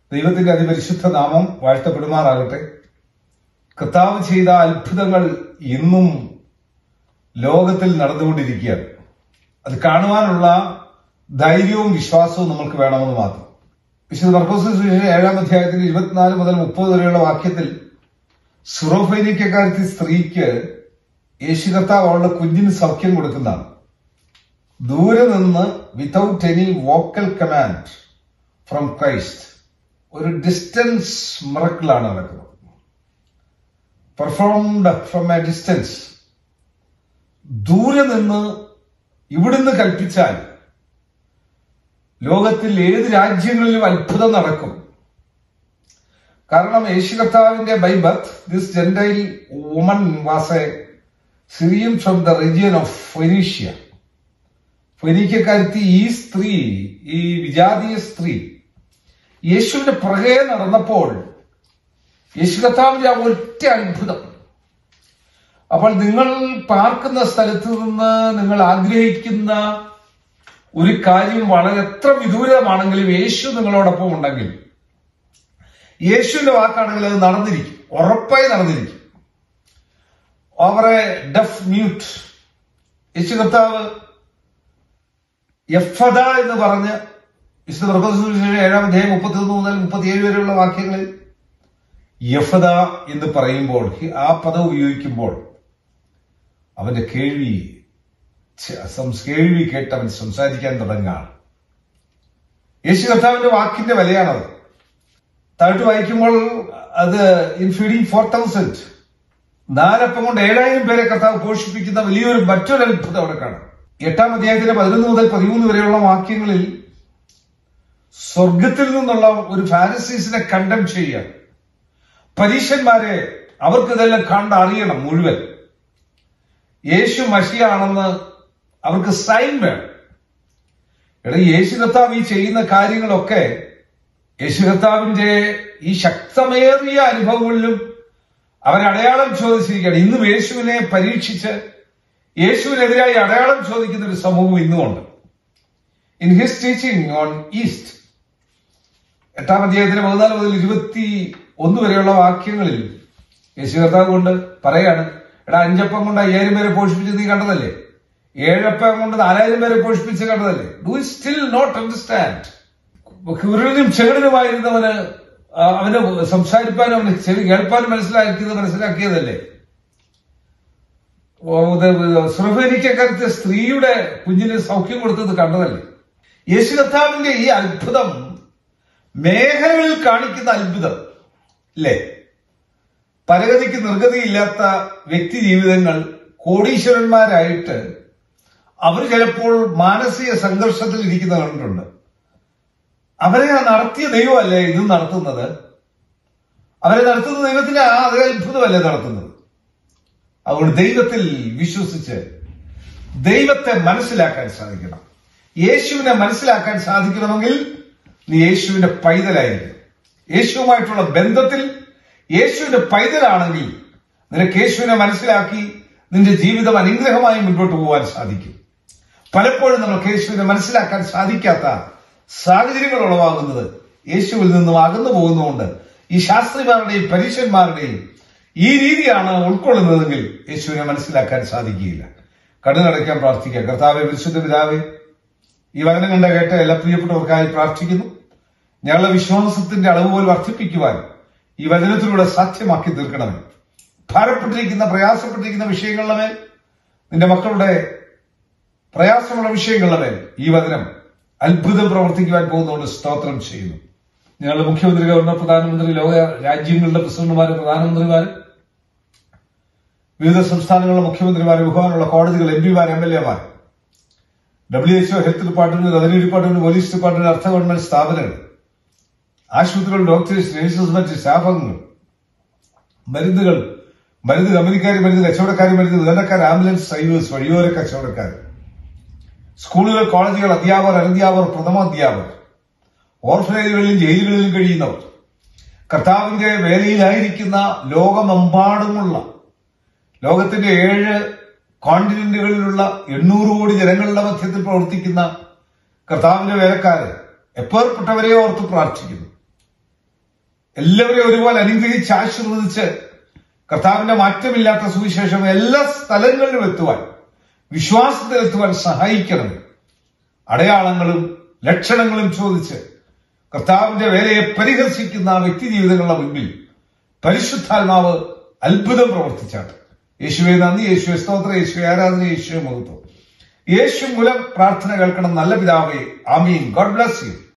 ദൈവത്തിന്റെ അതിപരിശുദ്ധ നാമം വാഴ്ത്തപ്പെടുമാറാകട്ടെ കർത്താവ് ചെയ്ത അത്ഭുതങ്ങൾ ഇന്നും ലോകത്തിൽ നടന്നുകൊണ്ടിരിക്കുകയാണ് അത് കാണുവാനുള്ള ധൈര്യവും വിശ്വാസവും നമുക്ക് വേണമെന്ന് മാത്രം വിശുദ്ധ മർക്കോസ് സുവിശേഷം ഏഴാം അധ്യായത്തിൽ ഇരുപത്തിനാല് മുതൽ മുപ്പത് വരെയുള്ള വാക്യത്തിൽ സുറോഫൈനിക്കാരത്തി സ്ത്രീക്ക് യേശു കർത്താവ് അവളുടെ കുഞ്ഞിന് സൗഖ്യം കൊടുക്കുന്നതാണ് ദൂരെ നിന്ന് without any vocal command from Christ ഒരു ഡിസ്റ്റൻസ് മിറക്കിളാണ് നടക്കുന്നത് പെർഫോംഡ് ഫ്രം എ ഡിസ്റ്റൻസ് ദൂരെ നിന്ന് ഇവിടുന്ന് കൽപ്പിച്ചാൽ ലോകത്തിൽ ഏത് രാജ്യങ്ങളിലും അത്ഭുതം നടക്കും കാരണം യേശു കർത്താവിന്റെ by birth this gentile woman was a Syrian from the region of Phoenicia ഫൊനീക്കക്കാരത്തി ഈ സ്ത്രീ ഈ വിജാതീയ സ്ത്രീ യേശുവിന്റെ പുറകെ നടന്നപ്പോൾ യേശു കർത്താവിന്റെ ആ ഒറ്റ അത്ഭുതം അപ്പോൾ നിങ്ങൾ പാർക്കുന്ന സ്ഥലത്ത് നിന്ന് നിങ്ങൾ ആഗ്രഹിക്കുന്ന ഒരു കാര്യം വളരെ എത്ര വിദൂരമാണെങ്കിലും യേശു നിങ്ങളോടൊപ്പം ഉണ്ടെങ്കിൽ യേശുവിന്റെ വാക്കാണെങ്കിൽ അത് നടന്നിരിക്കും ഉറപ്പായി നടന്നിരിക്കും അവരെ ഡഫ് മ്യൂട്ട് യേശു കർത്താവ് യഫദ എന്ന് പറഞ്ഞ് വിശുദ്ധ മൃഗസുവിശേഷം ഏഴാം അധ്യായം മുപ്പത്തിയൊന്ന് മുതൽ മുപ്പത്തിയേഴ് വരെയുള്ള വാക്യങ്ങളിൽ യഫദ എന്ന് പറയുമ്പോൾ ആ പദം ഉപയോഗിക്കുമ്പോൾ അവന്റെ കേൾവി കേൾവി കേട്ട് അവൻ സംസാരിക്കാൻ തുടങ്ങുകയാണ് യേശു കർത്താവിന്റെ വാക്കിന്റെ വിലയാണത് താഴ്ത്ത് വായിക്കുമ്പോൾ അത് ഇൻ ഫീഡിംഗ് ഫോർ തൗസൻഡ് നാലപ്പം കൊണ്ട് ഏഴായിരം പേരെ കർത്താവ് പോഷിപ്പിക്കുന്ന വലിയൊരു മറ്റൊരു അത്ഭുതം അവിടെ കാണാം എട്ടാം അധ്യായത്തിന്റെ പതിനൊന്ന് മുതൽ പതിമൂന്ന് വരെയുള്ള വാക്യങ്ങളിൽ സ്വർഗത്തിൽ നിന്നുള്ള ഒരു ഫാരസീസിനെ കണ്ടം ചെയ്യുക പരീക്ഷന്മാരെ അവർക്ക് ഇതെല്ലാം കണ്ട് അറിയണം മുഴുവൻ യേശു മഷിയാണെന്ന് അവർക്ക് സൈൻ വേണം എടാ യേശു കർത്താവ് ഈ ചെയ്യുന്ന കാര്യങ്ങളൊക്കെ യേശു കർത്താവിന്റെ ഈ ശക്തമേറിയ അനുഭവങ്ങളിലും അവൻ അടയാളം ചോദിച്ചിരിക്കുകയാണ് ഇന്നും യേശുവിനെ പരീക്ഷിച്ച് യേശുവിനെതിരായി അടയാളം ചോദിക്കുന്ന ഒരു സമൂഹം ഇന്നുമുണ്ട് in his teaching on yeast എട്ടാം അധ്യായത്തിന് പതിനാല് മുതൽ ഇരുപത്തി ഒന്ന് വരെയുള്ള വാക്യങ്ങളിൽ യേശു കർത്താവ് കൊണ്ട് പറയാണ് എടാ അഞ്ചപ്പം കൊണ്ട് അയ്യായിരം പേരെ പോഷിപ്പിച്ച് നീ കണ്ടതല്ലേ ഏഴപ്പം കൊണ്ട് നാലായിരം പേരെ പോഷിപ്പിച്ച് കണ്ടതല്ലേ ഡു സ്റ്റിൽ നോട്ട് അണ്ടർസ്റ്റാൻഡ് കുരുളിനും ചെകിടിനുമായിരുന്നവന് അവന് സംസാരിപ്പാനും അവന് ചെവി കേൾപ്പാനും മനസ്സിലാക്കിയത് മനസ്സിലാക്കിയതല്ലേ സുറഫേനിക്കക്കാരത്തെ സ്ത്രീയുടെ കുഞ്ഞിന് സൗഖ്യം കൊടുത്തത് കണ്ടതല്ലേ യേശു കർത്താവിന്റെ ഈ അത്ഭുതം മേഖലകളിൽ കാണിക്കുന്ന അത്ഭുതം അല്ലേ പരഗതിക്ക് നിർഗതിയില്ലാത്ത വ്യക്തി ജീവിതങ്ങൾ കോടീശ്വരന്മാരായിട്ട് അവർ ചിലപ്പോൾ മാനസിക സംഘർഷത്തിൽ ഇരിക്കുന്ന കണ്ടിട്ടുണ്ട് അവരെ ആ നടത്തിയ ദൈവമല്ലേ ഇത് നടത്തുന്നത് അവരെ നടത്തുന്ന ദൈവത്തിന്റെ ആ അതേ അത്ഭുതമല്ലേ നടത്തുന്നത് അതുകൊണ്ട് ദൈവത്തിൽ വിശ്വസിച്ച് ദൈവത്തെ മനസ്സിലാക്കാൻ സാധിക്കണം യേശുവിനെ മനസ്സിലാക്കാൻ സാധിക്കണമെങ്കിൽ നീ യേശുവിന്റെ പൈതലായിരിക്കും യേശുവുമായിട്ടുള്ള ബന്ധത്തിൽ യേശുവിന്റെ പൈതലാണെങ്കിൽ നിനക്ക് യേശുവിനെ മനസ്സിലാക്കി നിന്റെ ജീവിതം അനുഗ്രഹമായി മുൻപോട്ട് പോകാൻ സാധിക്കും പലപ്പോഴും നമുക്ക് യേശുവിനെ മനസ്സിലാക്കാൻ സാധിക്കാത്ത സാഹചര്യങ്ങൾ ഉളവാകുന്നത് യേശുവിൽ നിന്നും അകന്നു പോകുന്നതുകൊണ്ട് ഈ ശാസ്ത്രിമാരുടെയും പരീക്ഷന്മാരുടെയും ഈ രീതിയാണ് ഉൾക്കൊള്ളുന്നതെങ്കിൽ യേശുവിനെ മനസ്സിലാക്കാൻ സാധിക്കുകയില്ല കണ്ണുനടയ്ക്കാൻ പ്രാർത്ഥിക്കുക കർത്താവെ വിശുദ്ധ പിതാവെ ഈ വചനം കണ്ട കേട്ട എല്ലാ പ്രിയപ്പെട്ടവർക്കായി പ്രാർത്ഥിക്കുന്നു ഞങ്ങളുടെ വിശ്വാസത്തിന്റെ അളവ് പോൽ വർദ്ധിപ്പിക്കുവാൻ ഈ വചനത്തിലൂടെ സാധ്യമാക്കി തീർക്കണമേ ഭാരപ്പെട്ടിരിക്കുന്ന പ്രയാസപ്പെട്ടിരിക്കുന്ന വിഷയങ്ങളുടെ മേൽ നിന്റെ മക്കളുടെ പ്രയാസമുള്ള വിഷയങ്ങളുടെ മേൽ ഈ വചനം അത്ഭുതം പ്രവർത്തിക്കുവാൻ പോകുന്നതുകൊണ്ട് സ്തോത്രം ചെയ്യുന്നു ഞങ്ങളുടെ മുഖ്യമന്ത്രി ഗവർണർ പ്രധാനമന്ത്രി ലോക രാജ്യങ്ങളുടെ പ്രസിഡന്റുമാര് പ്രധാനമന്ത്രിമാര് വിവിധ സംസ്ഥാനങ്ങളിലെ മുഖ്യമന്ത്രിമാർ ബഹുമാനുള്ള കോടതികൾ എം പിമാർ എം എൽ എമാർ W H O health department revenue department police department അർത്ഥ ഗവൺമെന്റ് സ്ഥാപനങ്ങൾ ആശുപത്രികൾ ഡോക്ടേഴ്സ് നഴ്സസ് മറ്റ് സ്റ്റാഫംഗങ്ങൾ മരുന്നുകൾ മരുന്ന് കമ്പനിക്കാർ മരുന്ന് കച്ചവടക്കാർ മരുന്ന് വിതരണക്കാർ ആംബുലൻസ് ഡ്രൈവേഴ്സ് വഴിയോര കച്ചവടക്കാർ സ്കൂളുകൾ കോളേജുകൾ അധ്യാപകർ അനധ്യാപകർ പ്രഥമാധ്യാപകർ ഓർഫനേജുകളിലും ജയിലുകളിലും കഴിയുന്നവർ കർത്താവിന്റെ വേലയിലായിരിക്കുന്ന ലോകമെമ്പാടുമുള്ള ലോകത്തിന്റെ ഏഴ് കോണ്ടിനെന്റുകളിലുള്ള എണ്ണൂറ് കോടി ജനങ്ങളുടെ മധ്യത്തിൽ പ്രവർത്തിക്കുന്ന കർത്താവിന്റെ വേലക്കാരെ എപ്പേർപ്പെട്ടവരെ ഓർത്ത് പ്രാർത്ഥിക്കുന്നു എല്ലാവരെയും ഒരുപോലെ അനുഗ്രഹിച്ച് ആശീർവദിച്ച് കർത്താവിന്റെ മാറ്റമില്ലാത്ത സുവിശേഷം എല്ലാ സ്ഥലങ്ങളിലും എത്തുവാൻ വിശ്വാസത്തിൽ എത്തുവാൻ സഹായിക്കണം അടയാളങ്ങളും ലക്ഷണങ്ങളും ചോദിച്ച് കർത്താവിന്റെ വേലയെ പരിഹസിക്കുന്ന ആ വ്യക്തി ജീവിതങ്ങളുടെ മുൻപിൽ പരിശുദ്ധാത്മാവ് അത്ഭുതം പ്രവർത്തിച്ചാട്ട് യേശുവെ നന്ദി യേശുവെ സ്തോത്ര യേശുവെ ആരാധന യേശുവെ മഹത്വം യേശു മൂലം പ്രാർത്ഥന കേൾക്കണം നല്ല പിതാവേ ആമീൻ ഗോഡ് ബ്ലസ് യു